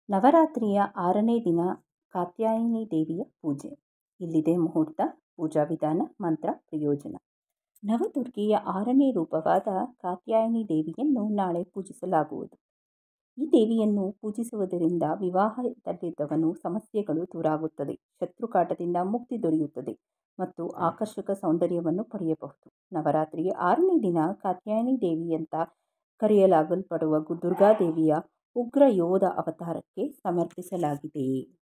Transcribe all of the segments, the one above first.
ನವರಾತ್ರಿಯ ಆರನೇ ದಿನ ಕಾತ್ಯಾಯಿನಿ ದೇವಿಯ ಪೂಜೆ ಇಲ್ಲಿದೆ ಮುಹೂರ್ತ ಪೂಜಾ ವಿಧಾನ ಮಂತ್ರ ಪ್ರಯೋಜನ ನವದುರ್ಗೆಯ ಆರನೇ ರೂಪವಾದ ಕಾತ್ಯಾಯಿನಿ ದೇವಿಯನ್ನು ನಾಳೆ ಪೂಜಿಸಲಾಗುವುದು ಈ ದೇವಿಯನ್ನು ಪೂಜಿಸುವುದರಿಂದ ವಿವಾಹದಲ್ಲಿದ್ದವನು ಸಮಸ್ಯೆಗಳು ದೂರಾಗುತ್ತದೆ ಶತ್ರುಕಾಟದಿಂದ ಮುಕ್ತಿ ದೊರೆಯುತ್ತದೆ ಮತ್ತು ಆಕರ್ಷಕ ಸೌಂದರ್ಯವನ್ನು ಪಡೆಯಬಹುದು ನವರಾತ್ರಿಯ ಆರನೇ ದಿನ ಕಾತ್ಯಾಯಿನಿ ದೇವಿ ಅಂತ ಕರೆಯಲಾಗಲ್ಪಡುವ ದುರ್ಗಾದೇವಿಯ ಉಗ್ರ ಯೋಧ ಅವತಾರಕ್ಕೆ ಸಮರ್ಪಿಸಲಾಗಿದೆ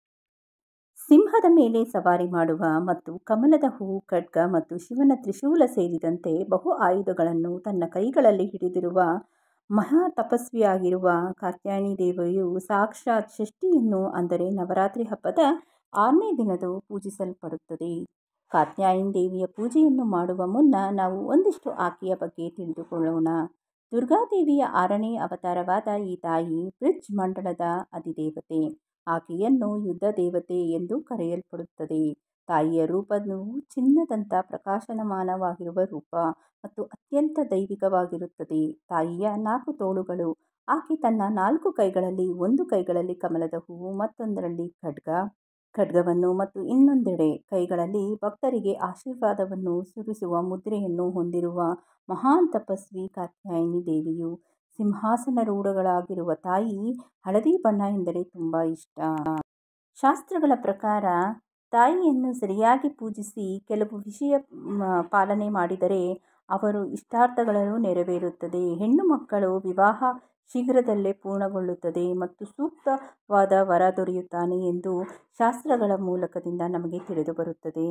ಸಿಂಹದ ಮೇಲೆ ಸವಾರಿ ಮಾಡುವ ಮತ್ತು ಕಮಲದ ಹೂವು ಖಡ್ಗ ಮತ್ತು ಶಿವನ ತ್ರಿಶೂಲ ಸೇರಿದಂತೆ ಬಹು ಆಯುಧಗಳನ್ನು ತನ್ನ ಕೈಗಳಲ್ಲಿ ಹಿಡಿದಿರುವ ಮಹಾ ತಪಸ್ವಿಯಾಗಿರುವ ಕಾತ್ಯಾಯಿನಿ ದೇವಿಯು ಸಾಕ್ಷಾತ್ ಷಷ್ಠಿಯನ್ನು ಅಂದರೆ ನವರಾತ್ರಿ ಹಬ್ಬದ ಆರನೇ ದಿನದ ಪೂಜಿಸಲ್ಪಡುತ್ತದೆ ಕಾತ್ಯಾಯಿನಿ ದೇವಿಯ ಪೂಜೆಯನ್ನು ಮಾಡುವ ಮುನ್ನ ನಾವು ಒಂದಿಷ್ಟು ಆಕೆಯ ಬಗ್ಗೆ ತಿಳಿದುಕೊಳ್ಳೋಣ ದುರ್ಗಾದೇವಿಯ ಆರನೇ ಅವತಾರವಾದ ಈ ತಾಯಿ ಬ್ರಿಜ್ ಮಂಡಲದ ಅಧಿದೇವತೆ ಆಕೆಯನ್ನು ಯುದ್ಧ ದೇವತೆ ಎಂದು ಕರೆಯಲ್ಪಡುತ್ತದೆ ತಾಯಿಯ ರೂಪವು ಚಿನ್ನದಂಥ ಪ್ರಕಾಶಮಾನವಾಗಿರುವ ರೂಪ ಮತ್ತು ಅತ್ಯಂತ ದೈವಿಕವಾಗಿರುತ್ತದೆ ತಾಯಿಯ ನಾಲ್ಕು ತೋಳುಗಳು ಆಕೆ ತನ್ನ ನಾಲ್ಕು ಕೈಗಳಲ್ಲಿ ಒಂದು ಕೈಗಳಲ್ಲಿ ಕಮಲದ ಹೂವು ಮತ್ತೊಂದರಲ್ಲಿ ಖಡ್ಗ ಖಡ್ಗವನ್ನು ಮತ್ತು ಇನ್ನೊಂದೆಡೆ ಕೈಗಳಲ್ಲಿ ಭಕ್ತರಿಗೆ ಆಶೀರ್ವಾದವನ್ನು ಸುರಿಸುವ ಮುದ್ರೆಯನ್ನು ಹೊಂದಿರುವ ಮಹಾನ್ ತಪಸ್ವಿ ಕಾತ್ಯಾಯಿನಿ ದೇವಿಯು ಸಿಂಹಾಸನರೂಢಳಾಗಿರುವ ತಾಯಿ ಹಳದಿ ಬಣ್ಣ ಎಂದರೆ ತುಂಬ ಇಷ್ಟ ಶಾಸ್ತ್ರಗಳ ಪ್ರಕಾರ ತಾಯಿಯನ್ನು ಸರಿಯಾಗಿ ಪೂಜಿಸಿ ಕೆಲವು ವಿಷಯ ಪಾಲನೆ ಮಾಡಿದರೆ ಅವರು ಇಷ್ಟಾರ್ಥಗಳು ನೆರವೇರುತ್ತದೆ ಹೆಣ್ಣು ಮಕ್ಕಳು ವಿವಾಹ ಶೀಘ್ರದಲ್ಲೇ ಪೂರ್ಣಗೊಳ್ಳುತ್ತದೆ ಮತ್ತು ಸೂಕ್ತವಾದ ವರ ದೊರೆಯುತ್ತಾನೆ ಎಂದು ಶಾಸ್ತ್ರಗಳ ಮೂಲಕದಿಂದ ನಮಗೆ ತಿಳಿದು ಬರುತ್ತದೆ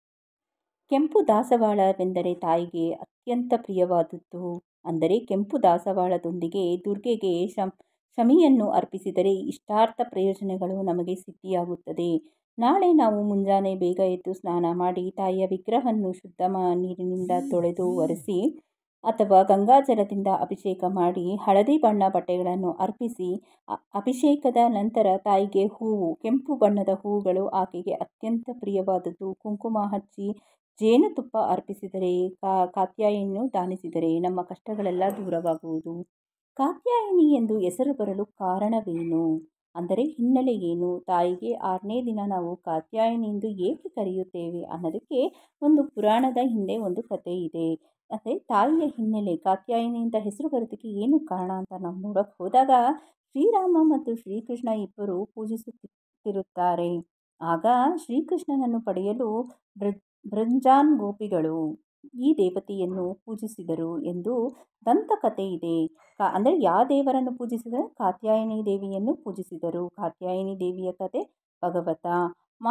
ಕೆಂಪು ದಾಸವಾಳವೆಂದರೆ ತಾಯಿಗೆ ಅತ್ಯಂತ ಪ್ರಿಯವಾದದ್ದು ಅಂದರೆ ಕೆಂಪು ದಾಸವಾಳದೊಂದಿಗೆ ದುರ್ಗೆಗೆ ಶಮ್ ಶಮಿಯನ್ನು ಅರ್ಪಿಸಿದರೆ ಇಷ್ಟಾರ್ಥ ಪ್ರಯೋಜನಗಳು ನಮಗೆ ಸಿದ್ಧಿಯಾಗುತ್ತದೆ ನಾಳೆ ನಾವು ಮುಂಜಾನೆ ಬೇಗ ಎದ್ದು ಸ್ನಾನ ಮಾಡಿ ತಾಯಿಯ ವಿಗ್ರಹವನ್ನು ಶುದ್ಧ ನೀರಿನಿಂದ ತೊಳೆದು ಒರೆಸಿ ಅಥವಾ ಗಂಗಾಜಲದಿಂದ ಅಭಿಷೇಕ ಮಾಡಿ ಹಳದಿ ಬಣ್ಣ ಬಟ್ಟೆಗಳನ್ನು ಅರ್ಪಿಸಿ ಅಭಿಷೇಕದ ನಂತರ ತಾಯಿಗೆ ಹೂವು ಕೆಂಪು ಬಣ್ಣದ ಹೂವುಗಳು ಆಕೆಗೆ ಅತ್ಯಂತ ಪ್ರಿಯವಾದದ್ದು ಕುಂಕುಮ ಹಚ್ಚಿ ಜೇನುತುಪ್ಪ ಅರ್ಪಿಸಿದರೆ ಕಾ ಕಾತ್ಯಾಯಿನಿಯನ್ನು ದಾನಿಸಿದರೆ ನಮ್ಮ ಕಷ್ಟಗಳೆಲ್ಲ ದೂರವಾಗುವುದು ಕಾತ್ಯಾಯಿನಿ ಎಂದು ಹೆಸರು ಬರಲು ಕಾರಣವೇನು ಅಂದರೆ ಹಿನ್ನೆಲೆ ಏನು ತಾಯಿಗೆ ಆರನೇ ದಿನ ನಾವು ಕಾತ್ಯಾಯಿನಿ ಎಂದು ಏಕೆ ಕರೆಯುತ್ತೇವೆ ಅನ್ನೋದಕ್ಕೆ ಒಂದು ಪುರಾಣದ ಹಿಂದೆ ಒಂದು ಕಥೆ ಇದೆ ಮತ್ತು ತಾಯಿಯ ಹಿನ್ನೆಲೆ ಕಾತ್ಯಾಯಿನಿ ಅಂತ ಹೆಸರು ಬರೋದಕ್ಕೆ ಏನು ಕಾರಣ ಅಂತ ನಾವು ನೋಡೋಕ್ಕೆ ಹೋದಾಗ ಶ್ರೀರಾಮ ಮತ್ತು ಶ್ರೀಕೃಷ್ಣ ಇಬ್ಬರು ಪೂಜಿಸುತ್ತಿರುತ್ತಾರೆ ಆಗ ಶ್ರೀಕೃಷ್ಣನನ್ನು ಪಡೆಯಲು ಬ್ರ ಬ್ರಂಜಾನ್ ಗೋಪಿಗಳು ಈ ದೇವತೆಯನ್ನು ಪೂಜಿಸಿದರು ಎಂದು ದಂತಕಥೆ ಇದೆ ಕಾ ಅಂದರೆ ಯಾವ ದೇವರನ್ನು ಪೂಜಿಸಿದರೆ ಕಾತ್ಯಾಯಿನಿ ದೇವಿಯನ್ನು ಪೂಜಿಸಿದರು ಕಾತ್ಯಾಯಿನಿ ದೇವಿಯ ಕಥೆ ಭಗವತ ಮಾ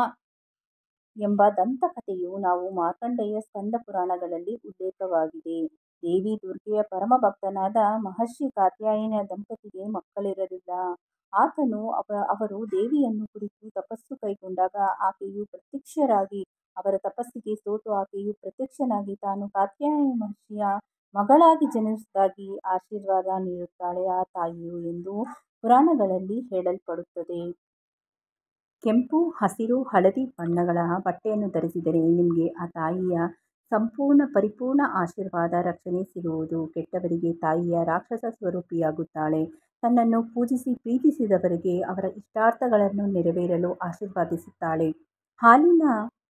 ಎಂಬ ದಂತಕಥೆಯು ನಾವು ಮಾರ್ಕಂಡೇಯ ಸ್ಕಂದ ಪುರಾಣಗಳಲ್ಲಿ ಉಲ್ಲೇಖವಾಗಿದೆ ದೇವಿ ದುರ್ಗೆಯ ಪರಮ ಭಕ್ತನಾದ ಮಹರ್ಷಿ ಕಾತ್ಯಾಯನ ದಂಪತಿಗೆ ಮಕ್ಕಳಿರಲಿಲ್ಲ ಆತನು ಅವ ಅವರು ದೇವಿಯನ್ನು ಕುರಿತು ತಪಸ್ಸು ಕೈಗೊಂಡಾಗ ಆಕೆಯು ಪ್ರತ್ಯಕ್ಷರಾಗಿ ಅವರ ತಪಸ್ಸಿಗೆ ಸೋತು ಆಕೆಯು ಪ್ರತ್ಯಕ್ಷನಾಗಿ ತಾನು ಕಾತ್ಯಾಯನ ಮಹರ್ಷಿಯ ಮಗಳಾಗಿ ಜನಿಸುವುದಾಗಿ ಆಶೀರ್ವಾದ ನೀಡುತ್ತಾಳೆ ಆ ತಾಯಿಯು ಎಂದು ಪುರಾಣಗಳಲ್ಲಿ ಹೇಳಲ್ಪಡುತ್ತದೆ ಕೆಂಪು ಹಸಿರು ಹಳದಿ ಬಣ್ಣಗಳ ಬಟ್ಟೆಯನ್ನು ಧರಿಸಿದರೆ ನಿಮಗೆ ಆ ತಾಯಿಯ ಸಂಪೂರ್ಣ ಪರಿಪೂರ್ಣ ಆಶೀರ್ವಾದ ರಕ್ಷಣೆ ಸಿಗುವುದು ಕೆಟ್ಟವರಿಗೆ ತಾಯಿಯ ರಾಕ್ಷಸ ಸ್ವರೂಪಿಯಾಗುತ್ತಾಳೆ ತನ್ನನ್ನು ಪೂಜಿಸಿ ಪ್ರೀತಿಸಿದವರಿಗೆ ಅವರ ಇಷ್ಟಾರ್ಥಗಳನ್ನು ನೆರವೇರಲು ಆಶೀರ್ವಾದಿಸುತ್ತಾಳೆ ಹಾಲಿನ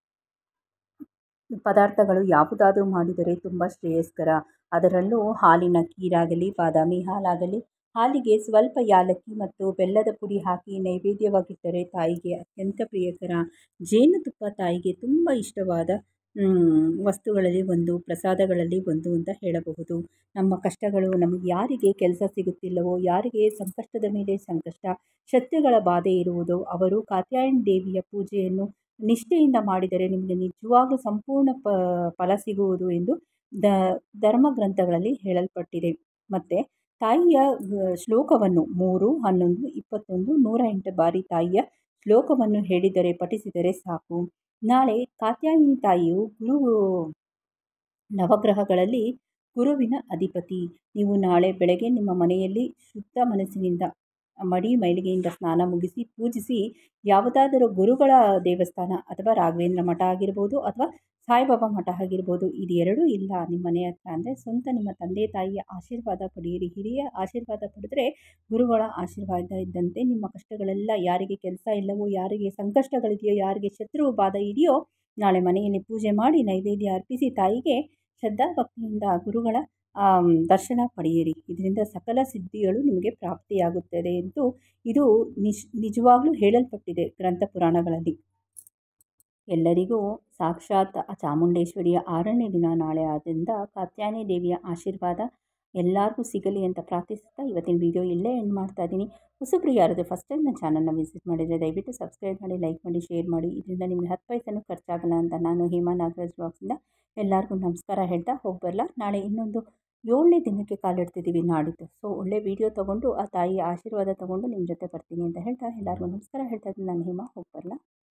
ಪದಾರ್ಥಗಳು ಯಾವುದಾದರೂ ಮಾಡಿದರೆ ತುಂಬ ಶ್ರೇಯಸ್ಕರ ಅದರಲ್ಲೂ ಹಾಲಿನ ಖೀರಾಗಲಿ ಬಾದಾಮಿ ಹಾಲಾಗಲಿ ಹಾಲಿಗೆ ಸ್ವಲ್ಪ ಯಾಲಕ್ಕಿ ಮತ್ತು ಬೆಲ್ಲದ ಪುಡಿ ಹಾಕಿ ನೈವೇದ್ಯವಾಗಿಟ್ಟರೆ ತಾಯಿಗೆ ಅತ್ಯಂತ ಪ್ರಿಯಕರ ಜೇನುತುಪ್ಪ ತಾಯಿಗೆ ತುಂಬ ಇಷ್ಟವಾದ ವಸ್ತುಗಳಲ್ಲಿ ಒಂದು ಪ್ರಸಾದಗಳಲ್ಲಿ ಒಂದು ಅಂತ ಹೇಳಬಹುದು ನಮ್ಮ ಕಷ್ಟಗಳು ನಮಗೆ ಯಾರಿಗೆ ಕೆಲಸ ಸಿಗುತ್ತಿಲ್ಲವೋ ಯಾರಿಗೆ ಸಂಕಷ್ಟದ ಮೇಲೆ ಸಂಕಷ್ಟ ಶತ್ರುಗಳ ಬಾಧೆ ಇರುವುದೋ ಅವರು ಕಾತ್ಯಾಯನಿ ದೇವಿಯ ಪೂಜೆಯನ್ನು ನಿಷ್ಠೆಯಿಂದ ಮಾಡಿದರೆ ನಿಮಗೆ ನಿಜವಾಗಲೂ ಸಂಪೂರ್ಣ ಪ ಫಲ ಸಿಗುವುದು ಎಂದು ದ ಧರ್ಮ ಗ್ರಂಥಗಳಲ್ಲಿ ಹೇಳಲ್ಪಟ್ಟಿದೆ ಮತ್ತು ತಾಯಿಯ ಶ್ಲೋಕವನ್ನು ಮೂರು ಹನ್ನೊಂದು ಇಪ್ಪತ್ತೊಂದು ನೂರ ಎಂಟು ಬಾರಿ ತಾಯಿಯ ಶ್ಲೋಕವನ್ನು ಹೇಳಿದರೆ ಪಠಿಸಿದರೆ ಸಾಕು ನಾಳೆ ಕಾತ್ಯಾಯಿನಿ ತಾಯಿಯು ಗುರು ನವಗ್ರಹಗಳಲ್ಲಿ ಗುರುವಿನ ಅಧಿಪತಿ ನೀವು ನಾಳೆ ಬೆಳಗ್ಗೆ ನಿಮ್ಮ ಮನೆಯಲ್ಲಿ ಶುದ್ಧ ಮನಸ್ಸಿನಿಂದ ಮಡಿ ಮೈಲಿಗೆಯಿಂದ ಸ್ನಾನ ಮುಗಿಸಿ ಪೂಜಿಸಿ ಯಾವುದಾದರೂ ಗುರುಗಳ ದೇವಸ್ಥಾನ ಅಥವಾ ರಾಘವೇಂದ್ರ ಮಠ ಆಗಿರ್ಬೋದು ಅಥವಾ ಸಾಯಿಬಾಬಾ ಮಠ ಆಗಿರ್ಬೋದು ಇದು ಎರಡೂ ಇಲ್ಲ ನಿಮ್ಮ ಮನೆ ಹತ್ರ ಅಂದರೆ ಸ್ವಂತ ನಿಮ್ಮ ತಂದೆ ತಾಯಿಯ ಆಶೀರ್ವಾದ ಪಡೆಯಿರಿ ಹಿರಿಯ ಆಶೀರ್ವಾದ ಪಡೆದ್ರೆ ಗುರುಗಳ ಆಶೀರ್ವಾದ ಇದ್ದಂತೆ ನಿಮ್ಮ ಕಷ್ಟಗಳೆಲ್ಲ ಯಾರಿಗೆ ಕೆಲಸ ಇಲ್ಲವೋ ಯಾರಿಗೆ ಸಂಕಷ್ಟಗಳಿದೆಯೋ ಯಾರಿಗೆ ಶತ್ರು ಬಾಧ ಇದೆಯೋ ನಾಳೆ ಮನೆಯಲ್ಲಿ ಪೂಜೆ ಮಾಡಿ ನೈವೇದ್ಯ ಅರ್ಪಿಸಿ ತಾಯಿಗೆ ಶ್ರದ್ಧಾ ಭಕ್ತಿಯಿಂದ ಗುರುಗಳ ದರ್ಶನ ಪಡೆಯಿರಿ ಇದರಿಂದ ಸಕಲ ಸಿದ್ಧಿಗಳು ನಿಮಗೆ ಪ್ರಾಪ್ತಿಯಾಗುತ್ತದೆ ಎಂದು ಇದು ನಿಜ ನಿಜವಾಗ್ಲೂ ಹೇಳಲ್ಪಟ್ಟಿದೆ ಗ್ರಂಥ ಪುರಾಣಗಳಲ್ಲಿ ಎಲ್ಲರಿಗೂ ಸಾಕ್ಷಾತ್ ಆ ಚಾಮುಂಡೇಶ್ವರಿಯ ಆರನೇ ದಿನ ನಾಳೆ ಆದ್ದರಿಂದ ಕಾತ್ಯಾಯನಿ ದೇವಿಯ ಆಶೀರ್ವಾದ ಎಲ್ಲರಿಗೂ ಸಿಗಲಿ ಅಂತ ಪ್ರಾರ್ಥಿಸುತ್ತಾ ಇವತ್ತಿನ ವಿಡಿಯೋ ಇಲ್ಲೇ ಎಂಡ್ ಮಾಡ್ತಾ ಇದ್ದೀನಿ ಹೊಸಬ್ರು ಯಾರಾದರೂ ಫಸ್ಟ್ ಟೈಮ್ ನನ್ನ ಚಾನಲ್ನ ವಿಸಿಟ್ ಮಾಡಿದರೆ ದಯವಿಟ್ಟು ಸಬ್ಸ್ಕ್ರೈಬ್ ಮಾಡಿ ಲೈಕ್ ಮಾಡಿ ಶೇರ್ ಮಾಡಿ ಇದರಿಂದ ನಿಮಗೆ ಹತ್ತು ಪೈಸೆನೂ ಖರ್ಚಾಗಲ್ಲ ಅಂತ ನಾನು ಹೇಮಾ ನಾಗರಾಜ್ ಬ್ಲಾಗ್ಸಿಂದ ಎಲ್ಲರಿಗೂ ನಮಸ್ಕಾರ ಹೇಳ್ತಾ ಹೋಗಿ ಬರಲ್ಲ ನಾಳೆ ಇನ್ನೊಂದು ಏಳನೇ ದಿನಕ್ಕೆ ಕಾಲಿಡ್ತಿದ್ದೀವಿ ನಾಡಿದ್ದು ಸೊ ಒಳ್ಳೆ ವೀಡಿಯೋ ತೊಗೊಂಡು ಆ ತಾಯಿಯ ಆಶೀರ್ವಾದ ತೊಗೊಂಡು ನಿಮ್ಮ ಜೊತೆ ಬರ್ತೀನಿ ಅಂತ ಹೇಳ್ತಾ ಎಲ್ಲರಿಗೂ ನಮಸ್ಕಾರ ಹೇಳ್ತಾ ಇದ್ದೀನಿ ನಾನು ಹೇಮಾ ಹೋಗಿ ಬರಲ್ಲ